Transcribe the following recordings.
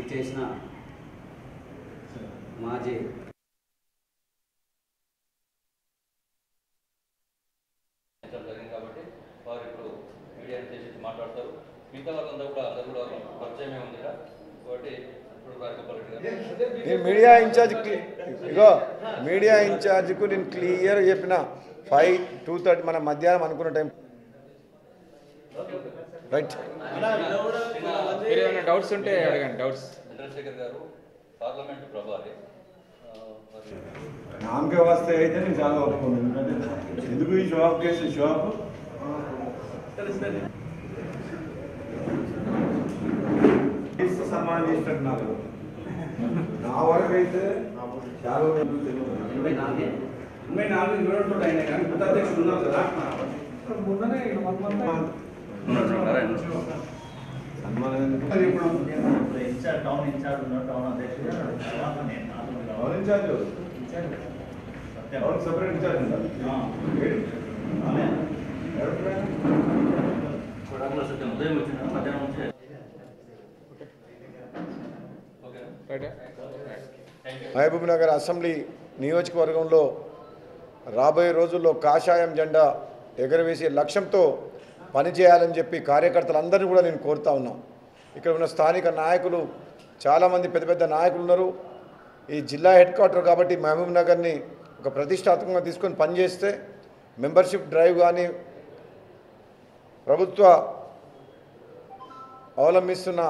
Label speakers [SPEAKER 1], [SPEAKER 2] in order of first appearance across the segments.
[SPEAKER 1] ఇచ్చేసిన మాజీ
[SPEAKER 2] చేయడం జరిగింది కాబట్టి వారు ఇప్పుడు మీడియా ఉద్దేశించి మాట్లాడతారు మిగతా వాళ్ళందరూ కూడా అందరూ కూడా పరిచయమే ఉంది కదా కాబట్టి ఇప్పుడు రాజగోపాల్ రెడ్డి గారు
[SPEAKER 3] నేను మీడియా ఇన్ఛార్జ్ క్లి- ఇగో మీడియా ఇన్ఛార్జ్కు నేను క్లియర్ చెప్పిన ఫైవ్ టూ థర్టీ మన మధ్యాహ్నం అనుకున్న టైం రైట్
[SPEAKER 4] మీరు ఏమైనా డౌట్స్ ఉంటే అడగండి డౌట్స్
[SPEAKER 2] చంద్రశేఖర్ గారు పార్లమెంట్ ప్రభారి ఆ, మరి
[SPEAKER 5] నామకే వస్తే అయితే నేను చాలా ఒప్పుకోను ఎందుకంటే ఎందుకు ఈ షాప్ కేసు షాప్ సంబంధించినట్టు నాకు నా వరకు అయితే చాలా మంది తెలియదు.
[SPEAKER 1] ఇరవై నాలుగే
[SPEAKER 5] ఎనభై నాలుగు ఇరవై రెండు అయినా కానీ కొత్త అధ్యక్షుడు ఉన్నారు కదా
[SPEAKER 2] ఉన్నారా?
[SPEAKER 5] సన్మానం ఎందుకు? అది ఇప్పుడు
[SPEAKER 6] ఇన్ఛార్జ్ టౌన్ ఇన్ఛార్జ్ ఉన్నాడు టౌన్ అధ్యక్షుడు తర్వాత నేను నాలుగు
[SPEAKER 5] ఎవరు ఇన్ఛార్జ్
[SPEAKER 6] సత్యం.
[SPEAKER 5] ఎవరికి సపరేట్ ఇన్ఛార్జ్ ఉందా
[SPEAKER 6] ఆ.
[SPEAKER 5] ఏడు?
[SPEAKER 6] ఆమె.
[SPEAKER 5] ఎవరికి రాయను?
[SPEAKER 2] కొడాకుల సత్యం ఉదయం వచ్చిన మధ్యాహ్నం వచ్చే ఓకేనా
[SPEAKER 4] రైట్
[SPEAKER 3] మహబూబ్ నగర్ అసెంబ్లీ నియోజకవర్గంలో రాబోయే రోజుల్లో కాషాయం జెండా ఎగరవేసే లక్ష్యంతో పనిచేయాలని చెప్పి కార్యకర్తలందరినీ కూడా నేను కోరుతా ఉన్నాం ఇక్కడ ఉన్న స్థానిక నాయకులు చాలామంది పెద్ద పెద్ద నాయకులు ఉన్నారు ఈ జిల్లా హెడ్ క్వార్టర్ కాబట్టి మహబూబ్ నగర్ని ఒక ప్రతిష్టాత్మకంగా తీసుకొని పనిచేస్తే మెంబర్షిప్ డ్రైవ్ కానీ ప్రభుత్వ అవలంబిస్తున్న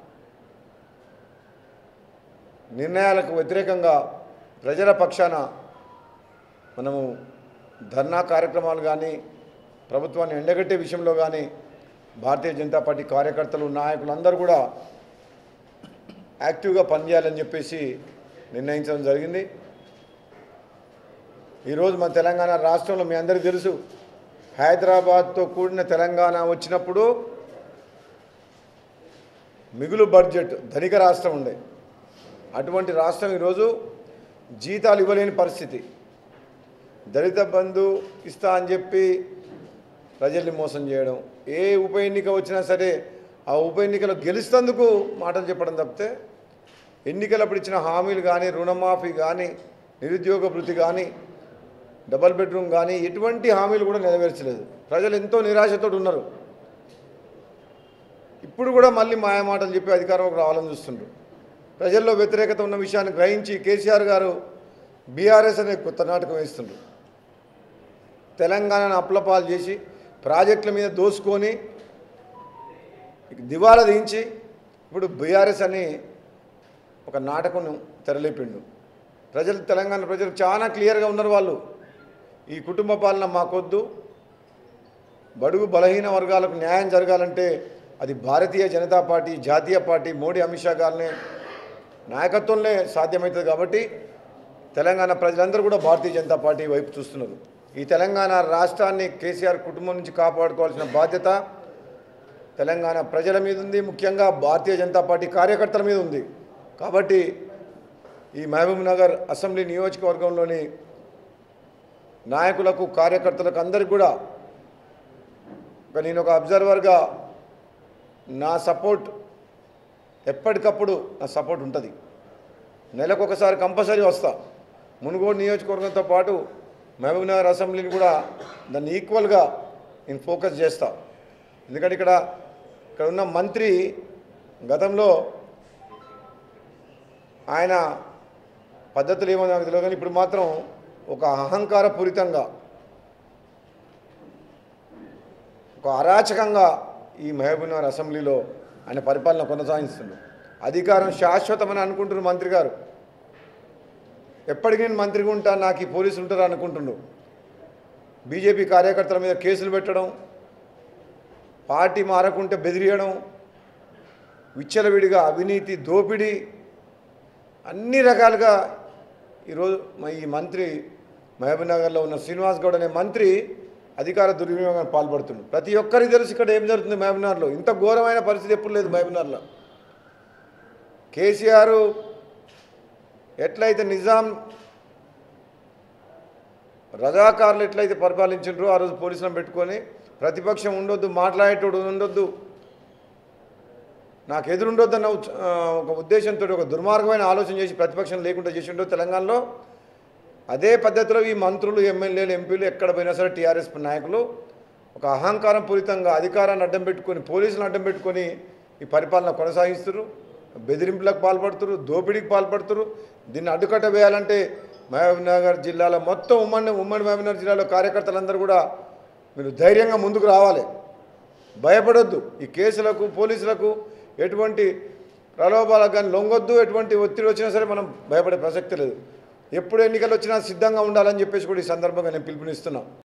[SPEAKER 3] నిర్ణయాలకు వ్యతిరేకంగా ప్రజల పక్షాన మనము ధర్నా కార్యక్రమాలు కానీ ప్రభుత్వాన్ని ఎండగట్టే విషయంలో కానీ భారతీయ జనతా పార్టీ కార్యకర్తలు నాయకులు అందరూ కూడా యాక్టివ్గా పనిచేయాలని చెప్పేసి నిర్ణయించడం జరిగింది ఈరోజు మన తెలంగాణ రాష్ట్రంలో మీ అందరికీ తెలుసు హైదరాబాద్తో కూడిన తెలంగాణ వచ్చినప్పుడు మిగులు బడ్జెట్ ధనిక రాష్ట్రం ఉండే అటువంటి రాష్ట్రం ఈరోజు జీతాలు ఇవ్వలేని పరిస్థితి దళిత బంధు ఇస్తా అని చెప్పి ప్రజల్ని మోసం చేయడం ఏ ఉప ఎన్నిక వచ్చినా సరే ఆ ఉప ఎన్నికలో గెలుస్తందుకు మాటలు చెప్పడం తప్పితే ఎన్నికలప్పుడు ఇచ్చిన హామీలు కానీ రుణమాఫీ కానీ నిరుద్యోగ భృతి కానీ డబల్ బెడ్రూమ్ కానీ ఎటువంటి హామీలు కూడా నెరవేర్చలేదు ప్రజలు ఎంతో నిరాశతో ఉన్నారు ఇప్పుడు కూడా మళ్ళీ మాయమాటలు చెప్పి అధికారంలోకి రావాలని చూస్తుండ్రు ప్రజల్లో వ్యతిరేకత ఉన్న విషయాన్ని గ్రహించి కేసీఆర్ గారు బీఆర్ఎస్ అనే కొత్త నాటకం వేస్తుండ్రు తెలంగాణను అప్లపాలు చేసి ప్రాజెక్టుల మీద దోసుకొని దివాలా దించి ఇప్పుడు బీఆర్ఎస్ అని ఒక నాటకం తెరలేపిండు ప్రజలు తెలంగాణ ప్రజలు చాలా క్లియర్గా ఉన్నారు వాళ్ళు ఈ కుటుంబ పాలన మాకొద్దు బడుగు బలహీన వర్గాలకు న్యాయం జరగాలంటే అది భారతీయ జనతా పార్టీ జాతీయ పార్టీ మోడీ అమిత్ షా గారిని నాయకత్వంలో సాధ్యమవుతుంది కాబట్టి తెలంగాణ ప్రజలందరూ కూడా భారతీయ జనతా పార్టీ వైపు చూస్తున్నారు ఈ తెలంగాణ రాష్ట్రాన్ని కేసీఆర్ కుటుంబం నుంచి కాపాడుకోవాల్సిన బాధ్యత తెలంగాణ ప్రజల మీద ఉంది ముఖ్యంగా భారతీయ జనతా పార్టీ కార్యకర్తల మీద ఉంది కాబట్టి ఈ మహబూబ్ నగర్ అసెంబ్లీ నియోజకవర్గంలోని నాయకులకు కార్యకర్తలకు అందరికీ కూడా ఒక నేను ఒక అబ్జర్వర్గా నా సపోర్ట్ ఎప్పటికప్పుడు నా సపోర్ట్ ఉంటుంది నెలకు ఒకసారి కంపల్సరీ వస్తా మునుగోడు నియోజకవర్గంతో పాటు మహబూబ్ నగర్ అసెంబ్లీని కూడా దాన్ని ఈక్వల్గా నేను ఫోకస్ చేస్తా ఎందుకంటే ఇక్కడ ఇక్కడ ఉన్న మంత్రి గతంలో ఆయన పద్ధతులు ఏమో నాకు తెలియదు కానీ ఇప్పుడు మాత్రం ఒక అహంకారపూరితంగా ఒక అరాచకంగా ఈ మహబూబ్నగర్ అసెంబ్లీలో ఆయన పరిపాలన కొనసాగిస్తుంది అధికారం శాశ్వతమని అనుకుంటున్నారు మంత్రి గారు ఎప్పటికీ నేను మంత్రిగా ఉంటా నాకు ఈ పోలీసులు ఉంటారు అనుకుంటుండు బీజేపీ కార్యకర్తల మీద కేసులు పెట్టడం పార్టీ మారకుంటే బెదిరియడం విచ్చలవిడిగా అవినీతి దోపిడీ అన్ని రకాలుగా ఈరోజు మ- ఈ మంత్రి మహబూబ్నగర్లో ఉన్న శ్రీనివాస్ గౌడ్ అనే మంత్రి అధికార దుర్వినియోగానికి పాల్పడుతుంది ప్రతి ఒక్కరికి తెలుసు ఇక్కడ ఏం జరుగుతుంది మహబూబ్నగర్లో ఇంత ఘోరమైన పరిస్థితి ఎప్పుడు లేదు మహబూబ్నగర్లో కేసీఆర్ ఎట్లయితే నిజాం రజాకారులు ఎట్లయితే పరిపాలించారో ఆ రోజు పోలీసులను పెట్టుకొని ప్రతిపక్షం ఉండొద్దు మాట్లాడేటోడు ఉండొద్దు నాకు ఎదురుండొద్దన్న ఉచ్- ఆ, ఒక ఉద్దేశంతో ఒక దుర్మార్గమైన ఆలోచన చేసి ప్రతిపక్షం లేకుండా చేసిండో తెలంగాణలో అదే పద్ధతిలో ఈ మంత్రులు ఎమ్మెల్యేలు ఎంపీలు ఎక్కడ పోయినా సరే టీఆర్ఎస్ నాయకులు ఒక అహంకారం పూరితంగా అధికారాన్ని అడ్డం పెట్టుకొని పోలీసులను అడ్డం పెట్టుకొని ఈ పరిపాలన కొనసాగిస్తున్నారు బెదిరింపులకు పాల్పడుతున్నారు దోపిడీకి పాల్పడుతున్నారు దీన్ని అడ్డుకట్ట వేయాలంటే మహబూబ్నగర్ జిల్లాలో మొత్తం ఉమ్మడి ఉమ్మడి మహబూబ్నగర్ జిల్లాలో కార్యకర్తలందరూ కూడా మీరు ధైర్యంగా ముందుకు రావాలి భయపడొద్దు ఈ కేసులకు పోలీసులకు ఎటువంటి ప్రలోభాలకు కానీ లొంగొద్దు ఎటువంటి ఒత్తిడి వచ్చినా సరే మనం భయపడే ప్రసక్తి లేదు ఎప్పుడు ఎన్నికలు వచ్చినా సిద్ధంగా ఉండాలని చెప్పేసి కూడా ఈ సందర్భంగా నేను పిలుపునిస్తున్నాను